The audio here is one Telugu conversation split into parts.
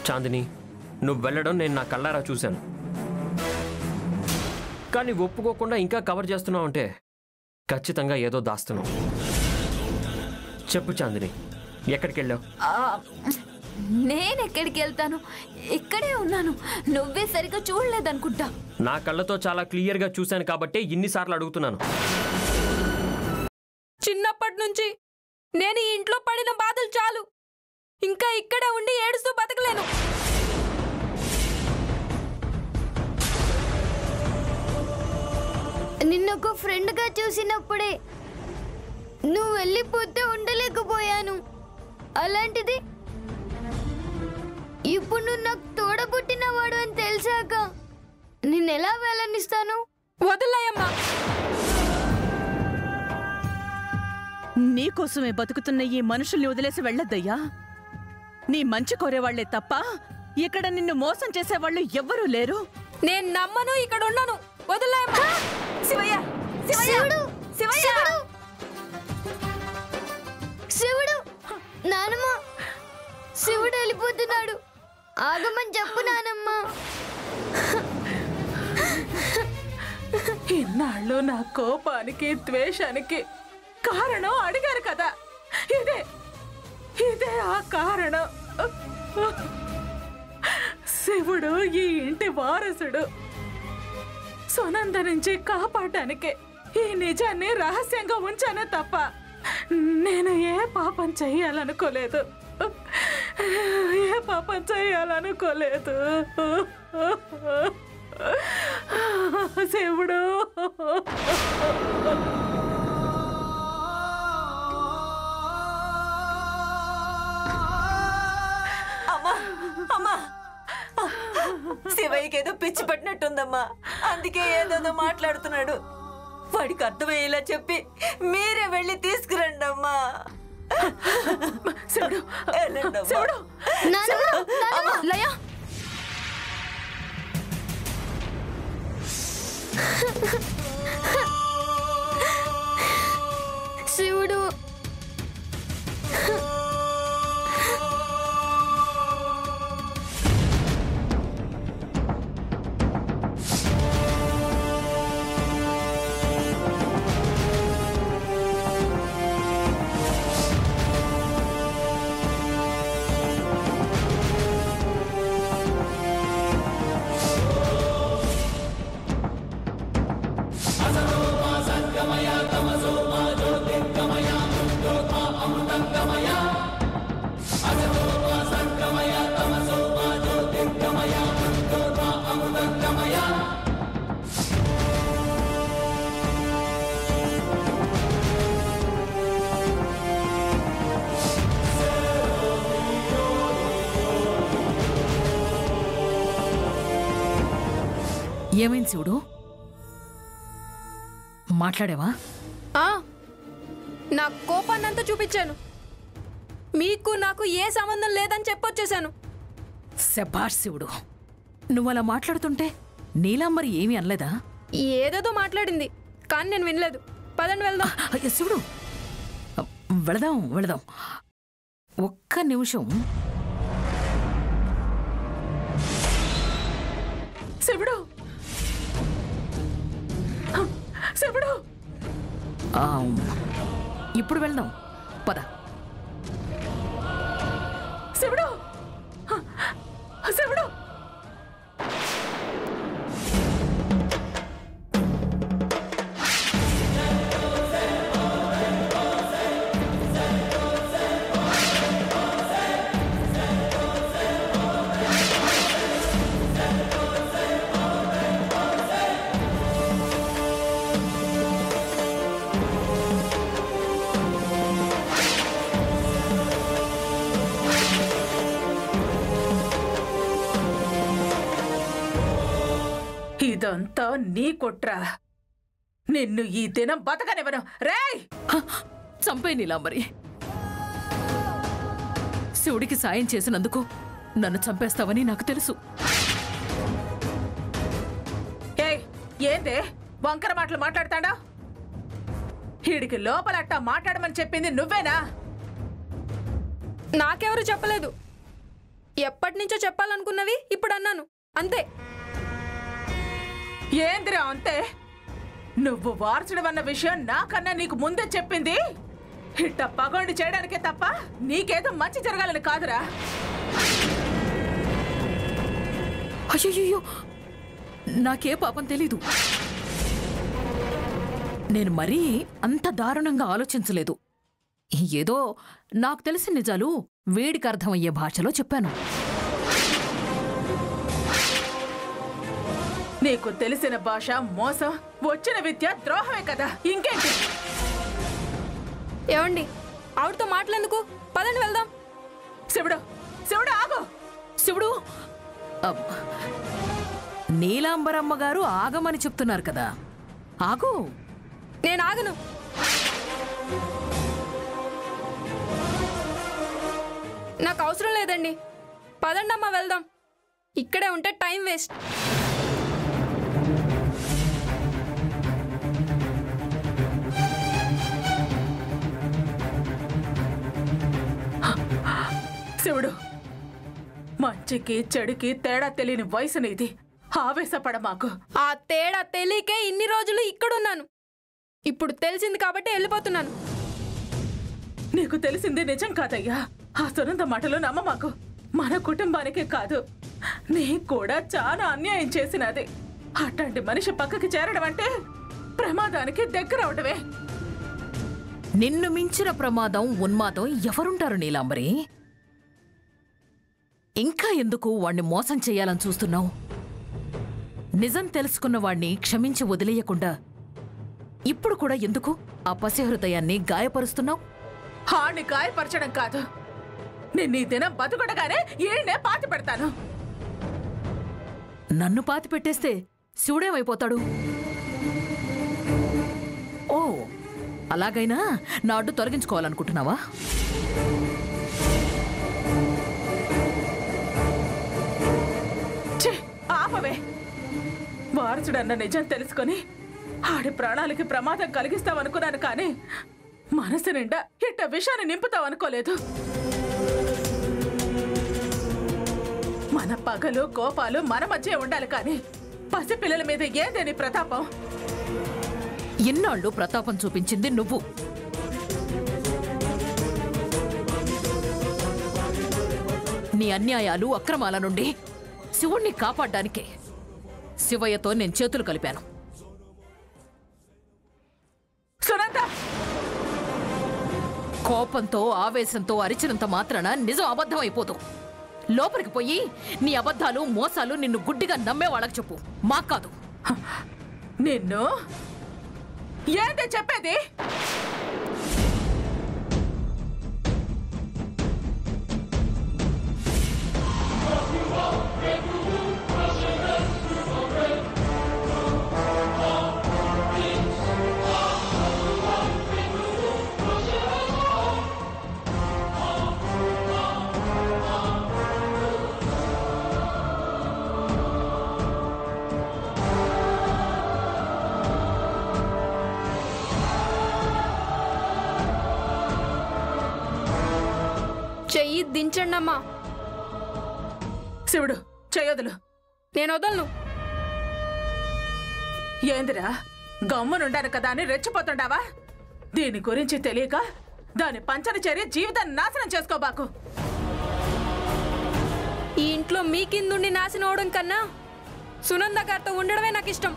చాందిని నువ్వు వెళ్ళడం నేను నా కళ్ళారా చూశాను కానీ ఒప్పుకోకుండా ఇంకా కవర్ చేస్తున్నావు అంటే ఖచ్చితంగా ఏదో దాస్తున్నావు చెప్పు చాందిని ఎక్కడికి వెళ్ళావు ఆ, నేను ఎక్కడికి వెళ్తాను ఇక్కడే ఉన్నాను నువ్వే సరిగ్గా చూడలేదనుకుంటా నా కళ్ళతో చాలా క్లియర్గా చూశాను కాబట్టి ఇన్నిసార్లు అడుగుతున్నాను చిన్నప్పటి నుంచి నేను ఈ ఇంట్లో పడిన బాధలు చాలు ఇంకా ఇక్కడే ఉండి ఏడుస్తూ బతకలేను నిన్నొక ఫ్రెండ్గా చూసినప్పుడే నువ్వు వెళ్ళిపోతే ఉండలేకపోయాను అలాంటిది ఇప్పుడు నువ్వు నాకు తోడబుట్టిన వాడు అని తెలిసాక నిన్నెలా వెళ్ళనిస్తాను వదిలేయమ్మా నీకోసమే బతుకుతున్న ఈ మనుషుల్ని వదిలేసి వెళ్ళొద్దయ్యా నీ మంచి కోరేవాళ్లే తప్ప ఇక్కడ నిన్ను మోసం చేసేవాళ్ళు ఎవ్వరూ లేరు నేను నమ్మను ఇక్కడ ఉన్నాను వదిలేయమ్మా శివయ్య శివయ్య శివుడు శివయ్య శివుడు శివుడు నానమ్మ శివుడు వెళ్ళిపోతున్నాడు ఆగమని చెప్పు నానమ్మ ఇన్నాళ్ళు నా కోపానికి ద్వేషానికి కారణం అడిగారు కదా ఇదే ఇదే ఆ కారణం శివుడు ఈ ఇంటి వారసుడు సునంద నుంచి కాపాడటానికి ఈ నిజాన్ని రహస్యంగా ఉంచానే తప్ప నేను ఏ పాపం చెయ్యాలనుకోలేదు ఏ పాపం చెయ్యాలనుకోలేదు శివుడు అమ్మా అమ్మా శివయ్యకి ఏదో పిచ్చి పట్టినట్టుందమ్మా అందుకే ఏదేదో మాట్లాడుతున్నాడు వాడికి అర్థమయ్యేలా చెప్పి మీరే వెళ్ళి తీసుకురండి అమ్మా శివుడు వెళ్ళండి అమ్మా. శివుడు నానమ్మ నానమ్మ లయ శివుడు ఏమైంది శివుడు మాట్లాడావా ఆ, నా కోపాన్నంతా చూపించాను మీకు నాకు ఏ సంబంధం లేదని చెప్పొచ్చేసాను శభాష్ శివుడు నువ్వు అలా మాట్లాడుతుంటే నీలాంబరి ఏమీ అనలేదా ఏదేదో మాట్లాడింది కానీ నేను వినలేదు పదండి వెళ్దాం అయ్య శివుడు వెళదాం వెళదాం ఒక్క నిమిషం శివుడు శివుడు ఆ, ఇప్పుడు వెళ్దాం పద శివుడు శివుడు ఇదంతా నీ కుట్రా నిన్ను ఈ దినం బతకనివ్వను రేయ్ చంపే నీలాంబరి శివుడికి సాయం చేసినందుకు నన్ను చంపేస్తావని నాకు తెలుసు ఏయ్ ఏందే వంకర మాటలు మాట్లాడతాడా వీడికి లోపలట్ట మాట్లాడమని చెప్పింది నువ్వేనా నాకెవరు చెప్పలేదు ఎప్పటి నుంచో చెప్పాలనుకున్నవి ఇప్పుడు అన్నాను అంతే ఏందిరా అంతే నువ్వు వార్చడం అన్న విషయం నాకన్నా నీకు ముందే చెప్పింది ఇట్ట పగోండి చేయడానికే తప్ప నీకేదో మంచి జరగాలని కాదురా అయ్యయ్యో నాకే పాపం తెలీదు నేను మరీ అంత దారుణంగా ఆలోచించలేదు ఏదో నాకు తెలిసిన నిజాలు వేడికి అర్థమయ్యే భాషలో చెప్పాను నీకు తెలిసిన భాష మోసం వచ్చిన విద్య ద్రోహమే కదా ఇంకేంటి ఏమండి ఆవిడతో మాటలెందుకు పదండి వెళ్దాం శివుడు శివుడు ఆగు శివుడు అబ్బ. నీలాంబరమ్మ గారు ఆగమని చెప్తున్నారు కదా ఆగు నేను ఆగను నాకు అవసరం లేదండి పదండి అమ్మా వెళ్దాం ఇక్కడే ఉంటే టైం వేస్ట్ శివుడు మంచికి చెడుకి తేడా తెలియని వయసు నీది ఆవేశపడ మాకు ఆ తేడా తెలియకే ఇన్ని రోజులు ఇక్కడున్నాను ఇప్పుడు తెలిసింది కాబట్టి వెళ్ళిపోతున్నాను నీకు తెలిసింది నిజం కాదయ్యా ఆ సునంద మాటలు నమ్మ మాకు మన కుటుంబానికే కాదు నీకు కూడా చాలా అన్యాయం చేసినది అట్లాంటి మనిషి పక్కకి చేరడం అంటే ప్రమాదానికి దగ్గర అవడమే నిన్ను మించిన ప్రమాదం ఉన్మాదం ఎవరుంటారు నీలాంబరి ఇంకా ఎందుకు వాణ్ణి మోసం చేయాలని చూస్తున్నావు నిజం తెలుసుకున్న వాణ్ణి క్షమించి వదిలేయకుండా ఇప్పుడు కూడా ఎందుకు ఆ పసిహృదయాన్ని గాయపరుస్తున్నావు హాన్ని గాయపరచడం కాదు నిన్ను ఈ దినం బతుకుడగానే ఈయన్నే పాతి పెడతాను నన్ను పాతి పెట్టేస్తే శివుడేమైపోతాడు ఓ అలాగైనా నా అడ్డు తొలగించుకోవాలనుకుంటున్నావా ఛీ, ఆపవే వారసుడన్న నిజం తెలుసుకొని ఆడి ప్రాణాలకి ప్రమాదం కలిగిస్తావనుకున్నాను కానీ మనసు నిండా ఇట్ట విషాన్ని నింపుతావనుకోలేదు మన పగలు కోపాలు మన మధ్య ఉండాలి కానీ పసిపిల్లల మీద ఏదేని ప్రతాపం ఇన్నాళ్ళు ప్రతాపం చూపించింది నువ్వు నీ అన్యాయాలు అక్రమాల నుండి శివుణ్ణి కాపాడ్డానికే శివయ్యతో నేను చేతులు కలిపాను సునంద కోపంతో ఆవేశంతో అరిచినంత మాత్రాన నిజం అబద్ధం అయిపోదు లోపలికి పోయి నీ అబద్ధాలు మోసాలు నిన్ను గుడ్డిగా నమ్మే వాళ్ళకి చెప్పు మాకు కాదు నిన్ను ఏంటి చెప్పేది చెయ్యి దించండి అమ్మా శివుడు చేయొదులు నేను వదలను ఏందిరా గమ్మునుండాను కదా అని రెచ్చిపోతుండావా దీని గురించి తెలియక దాని పంచన చేరి జీవితాన్ని నాశనం చేసుకోబాకు ఈ ఇంట్లో మీ కిందుండి నాశనం అవడం కన్నా సునంద గారితో ఉండడమే నాకు ఇష్టం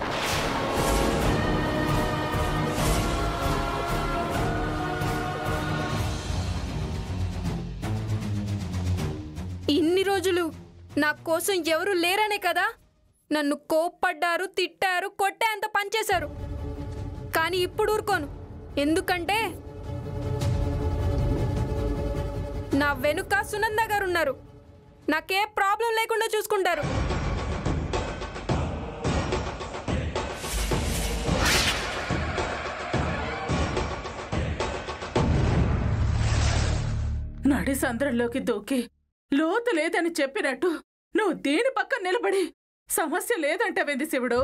ఇన్ని రోజులు నా కోసం ఎవరు లేరనే కదా నన్ను కోప్పడ్డారు తిట్టారు కొట్టేంత పనిచేశారు కానీ ఇప్పుడు ఊరుకోను ఎందుకంటే నా వెనుక సునంద గారు ఉన్నారు నాకే ప్రాబ్లం లేకుండా చూసుకుంటారు నడి సంద్రంలోకి దూకి లోతు లేదని చెప్పినట్టు నువ్వు దీని పక్కన నిలబడి సమస్య లేదంటావేంది శివుడు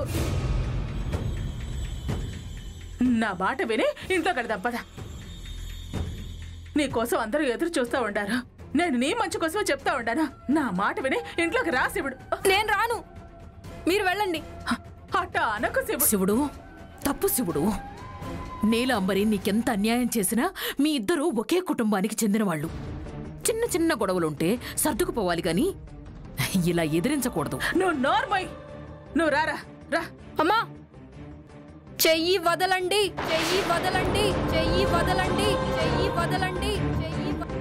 నా మాట విని ఇంట్లో కడదాం పద నీకోసం అందరూ ఎదురు చూస్తూ ఉండారు నేను నీ మంచి కోసమే చెప్తా ఉండాను నా మాట విని ఇంట్లోకి రా శివుడు నేను రాను మీరు వెళ్ళండి అట్ట అనకు శివుడు శివుడు తప్పు శివుడు నీలాంబరి నీకెంత అన్యాయం చేసినా మీ ఇద్దరూ ఒకే కుటుంబానికి చెందినవాళ్ళు చిన్న చిన్న గొడవలుంటే సర్దుకుపోవాలి గాని ఇలా ఎదిరించకూడదు నువ్వు నోర్మోయ్ నువ్వు రారా రా అమ్మా చెయ్యి వదలండి చెయ్యి వదలండి చెయ్యి వదలండి చెయ్యి వదలండి చెయ్యి వ-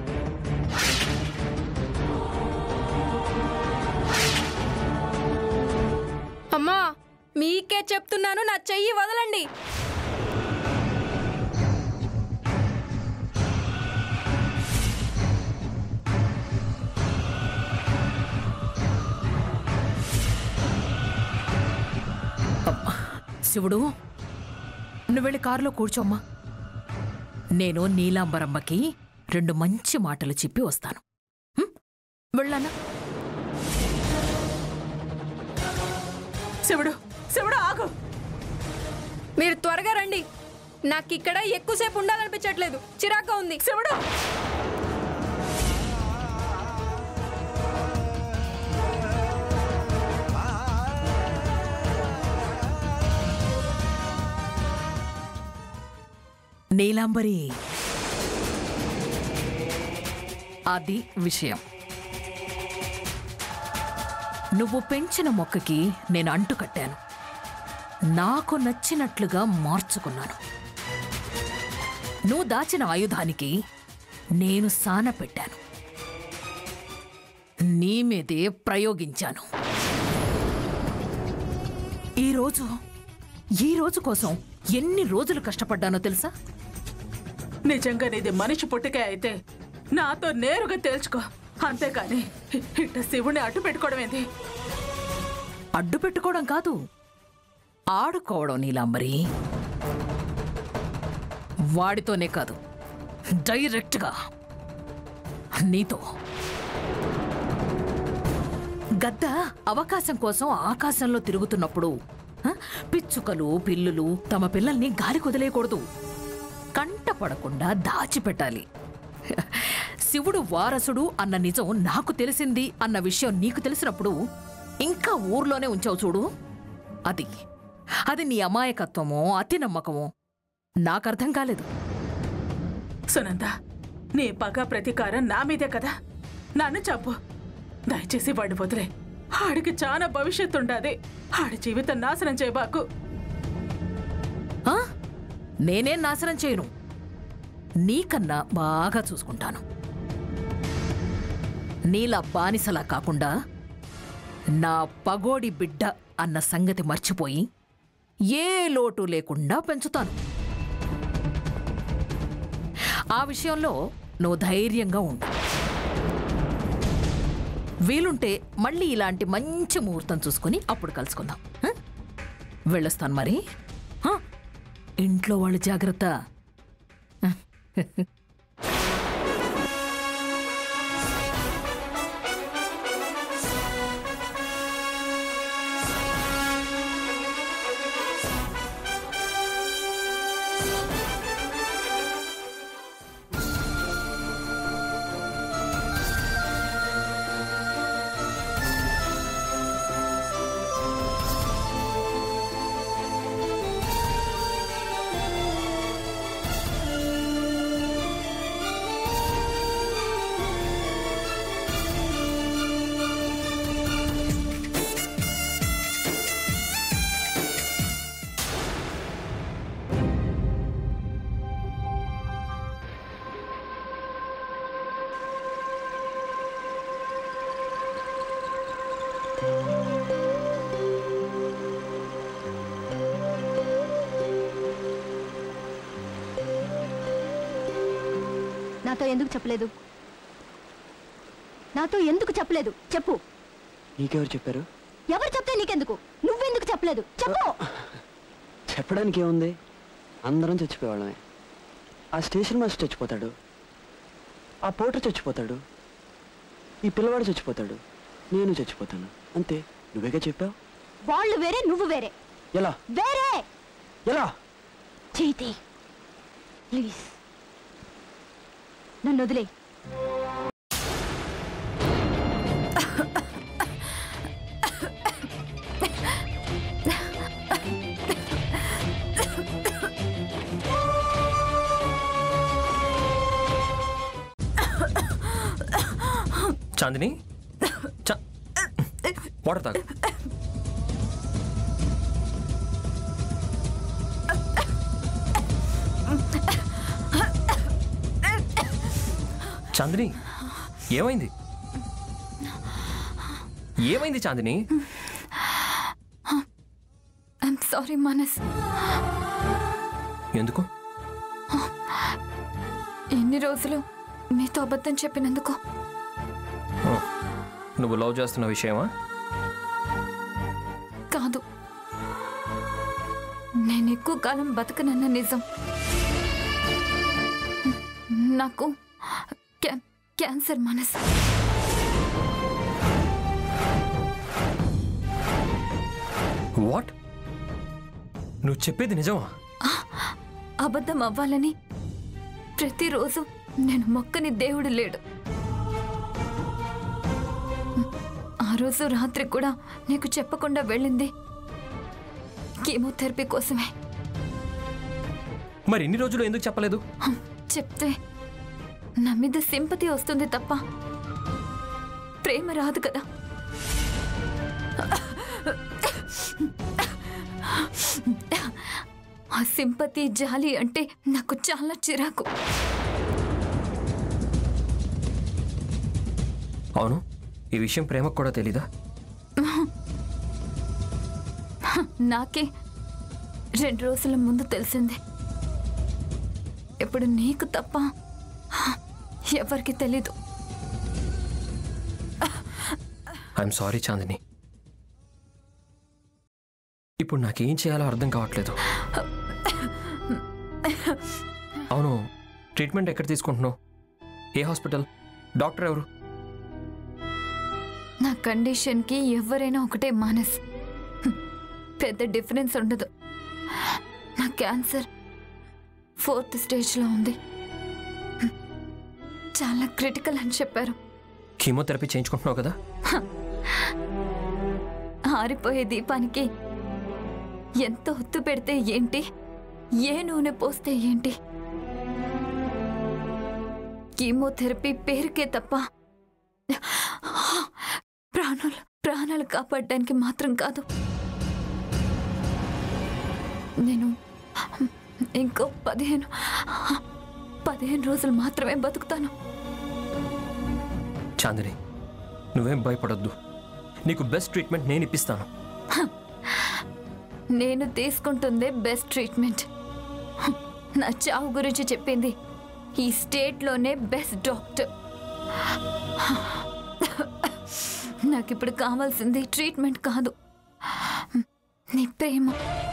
అమ్మా మీకే చెప్తున్నాను నా చెయ్యి వదలండి శివుడు నువ్వు వెళ్ళి కారులో కూర్చోమ్మా నేను నీలాంబరమ్మకి రెండు మంచి మాటలు చెప్పి వస్తాను హ్మ్? వెళ్ళానా శివుడు శివుడు ఆగు మీరు త్వరగా రండి నాకు ఇక్కడ ఎక్కువసేపు ఉండాలనిపించట్లేదు చిరాగ్గా ఉంది శివుడు నీలాంబరి అది విషయం నువ్వు పెంచిన మొక్కకి నేను అంటు కట్టాను నాకు నచ్చినట్లుగా మార్చుకున్నాను నువ్వు దాచిన ఆయుధానికి నేను సాన పెట్టాను నీ మీదే ప్రయోగించాను ఈరోజు ఈ రోజు కోసం ఎన్ని రోజులు కష్టపడ్డానో తెలుసా నిజంగా నీది మనిషి పుట్టికే అయితే నాతో నేరుగా తేల్చుకో అంతేకాని ఇట్ట శివుని అడ్డు పెట్టుకోవడం ఏంది అడ్డు పెట్టుకోవడం కాదు ఆడుకోవడం నీలాంబరి వాడితోనే కాదు డైరెక్ట్గా నీతో గద్ద అవకాశం కోసం ఆకాశంలో తిరుగుతున్నప్పుడు హ, పిచ్చుకలు పిల్లులు తమ పిల్లల్ని గాలి కుదిలేయకూడదు కంట పడకుండా దాచిపెట్టాలి శివుడు వారసుడు అన్న నిజం నాకు తెలిసింది అన్న విషయం నీకు తెలిసినప్పుడు ఇంకా ఊర్లోనే ఉంచావు చూడు అది అది నీ అమాయకత్వమో అతి నమ్మకమో నాకర్థం కాలేదు సునంద నీ పగ ప్రతీకారం నా మీదే కదా నన్ను చంపు దయచేసి వాడి వదిలే ఆడికి చాలా భవిష్యత్తు ఉండాది ఆడి జీవితం నాశనం చేయబాకు ఆ? నేనేం నాశనం చేయను నీకన్నా బాగా చూసుకుంటాను నీలా బానిసలా కాకుండా నా పగోడి బిడ్డ అన్న సంగతి మర్చిపోయి ఏ లోటు లేకుండా పెంచుతాను ఆ విషయంలో నువ్వు ధైర్యంగా ఉండు వీలుంటే మళ్ళీ ఇలాంటి మంచి ముహూర్తం చూసుకొని అప్పుడు కలుసుకుందాం ఆ? వెళ్ళొస్తాను మరి ఆ? ఇంట్లో వాళ్ళు జాగ్రత్త నాతో ఎందుకు చెప్పలేదు నాతో ఎందుకు చెప్పలేదు చెప్పు నీకెవరు చెప్పారు ఎవరు చెప్తే నీకెందుకు నువ్వెందుకు చెప్పలేదు చెప్పు చెప్పడానికి ఏముంది అందరం చచ్చిపోయేవాళ్ళమే ఆ స్టేషన్ మాస్టర్ చచ్చిపోతాడు ఆ పోటర్ చచ్చిపోతాడు ఈ పిల్లవాడు చచ్చిపోతాడు నేను చచ్చిపోతాను అంతే నువ్వేగా చెప్పావు వాళ్ళు వేరే నువ్వు వేరే ఎలా వేరే ఎలా చేతి ప్లీజ్ నన్ను వదిలే చాందిని చా వాటర్ తాగు చాందిని ఏమైంది ఏమైంది చాందిని ఐఎమ్ సారీ మనస్ ఎందుకు ఎన్ని రోజులు మీతో అబద్ధం చెప్పినందుకు ఓ, నువ్వు లవ్ చేస్తున్న విషయమా కాదు నేను ఎక్కువ కాలం బతకనన్న నిజం నాకు క్యా- క్యాన్సర్ మనసు వాట్ నువ్వు చెప్పేది నిజమా అబద్ధం అవ్వాలని ప్రతిరోజు నేను మొక్కని దేవుడు లేడు ఆ రోజు రాత్రి కూడా నీకు చెప్పకుండా వెళ్ళింది కీమోథెరపీ కోసమే మరి ఇన్ని రోజులు ఎందుకు చెప్పలేదు హం, చెప్తే నా మీద సింపతి వస్తుంది తప్ప ప్రేమ రాదు కదా ఆ సింపతి జాలి అంటే నాకు చాలా చిరాకు అవును ఈ విషయం ప్రేమకు కూడా తెలీదా నాకే రెండు రోజుల ముందు తెలిసింది ఇప్పుడు నీకు తప్ప ఎవరికి తెలీదు ఐఎమ్ సారీ చాందిని ఇప్పుడు నాకేం చేయాలో అర్థం కావట్లేదు అవును ట్రీట్మెంట్ ఎక్కడ తీసుకుంటున్నావు ఏ హాస్పిటల్ డాక్టర్ ఎవరు నా కండిషన్కి ఎవరైనా ఒకటే మానస్ హ్మ్. పెద్ద డిఫరెన్స్ ఉండదు నా క్యాన్సర్ ఫోర్త్ స్టేజ్లో ఉంది హ్మ్. చాలా క్రిటికల్ అని చెప్పారు కీమోథెరపీ చేయించుకుంటున్నావు కదా ఆరిపోయే దీపానికి ఎంత ఒత్తు పెడితే ఏంటి ఏ నూనె పోస్తే ఏంటి కీమోథెరపీ పేరుకే తప్ప ప్రాణాలు ప్రాణాలు కాపాడడానికి మాత్రం కాదు నేను ఇంకో పదిహేను పదిహేను రోజులు మాత్రమే బతుకుతాను చాందిని నువ్వేం భయపడొద్దు నీకు బెస్ట్ ట్రీట్మెంట్ నేను ఇప్పిస్తాను నేను తీసుకుంటుందే బెస్ట్ ట్రీట్మెంట్ నా చావు గురించి చెప్పింది ఈ స్టేట్లోనే బెస్ట్ డాక్టర్ నాకు ఇప్పుడు కావాల్సింది ట్రీట్మెంట్ కాదు నీ ప్రేమ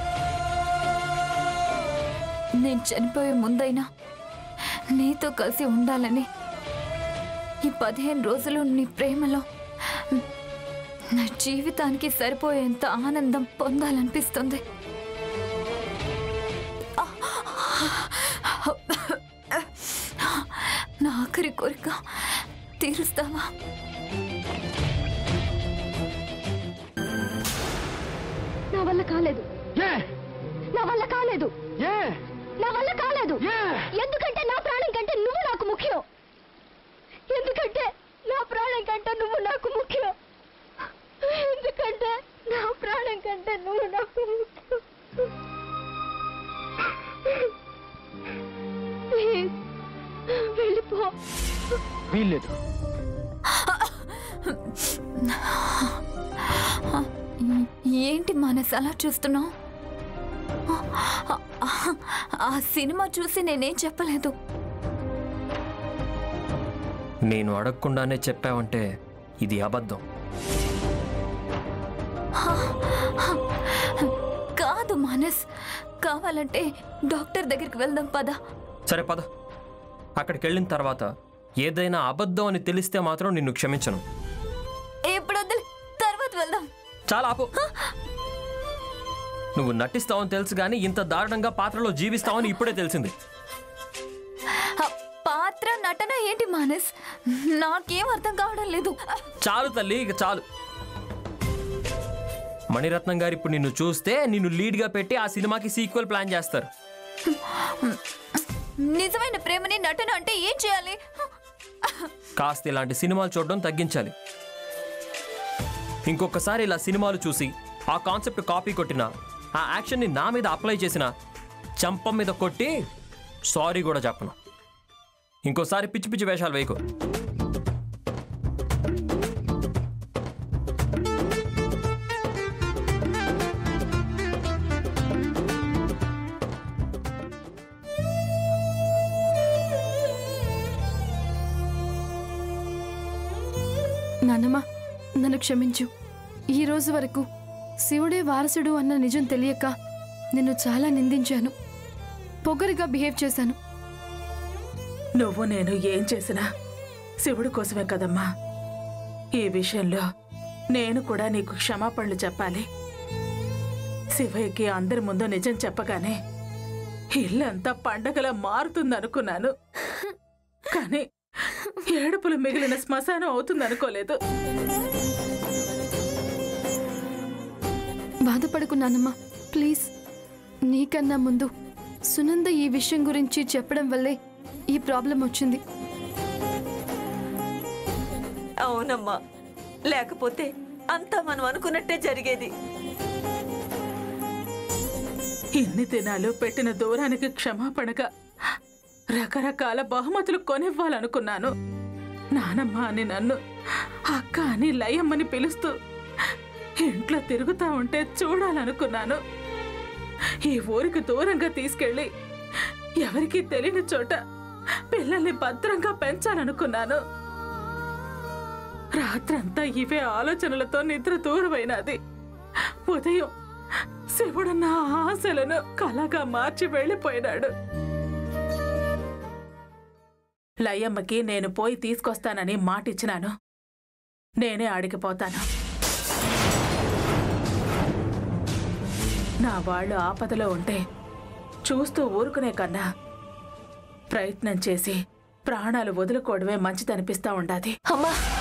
నేను చనిపోయే ముందైనా నీతో కలిసి ఉండాలని ఈ పదిహేను రోజులు నీ ప్రేమలో నా జీవితానికి సరిపోయేంత ఆనందం పొందాలనిపిస్తుంది నా ఆఖరి కోరిక తీరుస్తావా నా వల్ల కాలేదు నా వల్ల కాలేదు నా వల్ల కాలేదు ఎందుకంటే నా ప్రాణం కంటే నువ్వు నాకు ముఖ్యం ఎందుకంటే నా ప్రాణం కంటే నువ్వు నాకు ముఖ్యం ఎందుకంటే నా ప్రాణం కంటే నువ్వు నాకు ముఖ్యం ప్లీజ్ వెళ్ళిపో వీల్లేదు ఏంటి మనసు అలా చూస్తున్నావు ఆ సినిమా చూసి నేనేం చెప్పలేదు నేను అడగకుండానే చెప్పావంటే ఇది అబద్ధం కాదు మానస్ కావాలంటే డాక్టర్ దగ్గరికి వెళ్దాం పద సరే పద అక్కడికి వెళ్ళిన తర్వాత ఏదైనా అబద్ధం అని తెలిస్తే మాత్రం నిన్ను క్షమించను ఎప్పుడు వద్దులే తర్వాత వెళ్దాం చాలా ఆపు నువ్వు నటిస్తావని తెలుసు కానీ ఇంత దారుణంగా పాత్రలో జీవిస్తావని ఇప్పుడే తెలిసింది ఆ పాత్ర నటన ఏంటి మానస్ నాకేం అర్థం కావడం లేదు చాలు తల్లి ఇక చాలు మణిరత్నం గారు ఇప్పుడు నిన్ను చూస్తే నిన్ను లీడ్గా పెట్టి ఆ సినిమాకి సీక్వెల్ ప్లాన్ చేస్తారు నిజమైన ప్రేమని నటన అంటే ఏం చేయాలి కాస్త ఇలాంటి సినిమాలు చూడడం తగ్గించాలి ఇంకొకసారి ఇలా సినిమాలు చూసి ఆ కాన్సెప్ట్ కాపీ కొట్టిన ఆ యాక్షన్ని నా మీద అప్లై చేసిన చంపం మీద కొట్టి సారీ కూడా చెప్పను ఇంకోసారి పిచ్చి పిచ్చి వేషాలు వేయకు నాన్నమ్మ నన్ను క్షమించు ఈ రోజు వరకు శివుడే వారసుడు అన్న నిజం తెలియక నిన్ను చాలా నిందించాను పొగరుగా బిహేవ్ చేశాను నువ్వు నేను ఏం చేసినా శివుడి కోసమే కదమ్మా ఈ విషయంలో నేను కూడా నీకు క్షమాపణలు చెప్పాలి శివయ్యకి అందరి ముందు నిజం చెప్పగానే ఇల్లంతా పండగలా మారుతుందనుకున్నాను కానీ ఏడుపులు మిగిలిన శ్మశానం అవుతుందనుకోలేదు బాధపడకు నాన్నమ్మ ప్లీజ్ నీకన్నా ముందు సునంద ఈ విషయం గురించి చెప్పడం వల్లే ఈ ప్రాబ్లం వచ్చింది అవునమ్మా లేకపోతే అంతా మనం అనుకున్నట్టే జరిగేది ఇన్ని దినాలు పెట్టిన దూరానికి క్షమాపణగా రకరకాల బహుమతులు కొనివ్వాలనుకున్నాను నానమ్మ అని నన్ను అక్క అని లయమ్మని పిలుస్తూ ఇంట్లో తిరుగుతా ఉంటే చూడాలనుకున్నాను ఈ ఊరికి దూరంగా తీసుకెళ్ళి ఎవరికీ తెలియని చోట పిల్లల్ని భద్రంగా పెంచాలనుకున్నాను రాత్రంతా ఇవే ఆలోచనలతో నిద్ర దూరమైనది ఉదయం శివుడు నా ఆశలను కలగా మార్చి వెళ్ళిపోయినాడు లయ్యమ్మకి నేను పోయి తీసుకొస్తానని మాటిచ్చినాను నేనే అడిగిపోతాను నా వాళ్ళు ఆపదలో ఉంటే చూస్తూ ఊరుకునే కన్నా ప్రయత్నం చేసి ప్రాణాలు వదులుకోవడమే మంచిదనిపిస్తా ఉండాది అమ్మా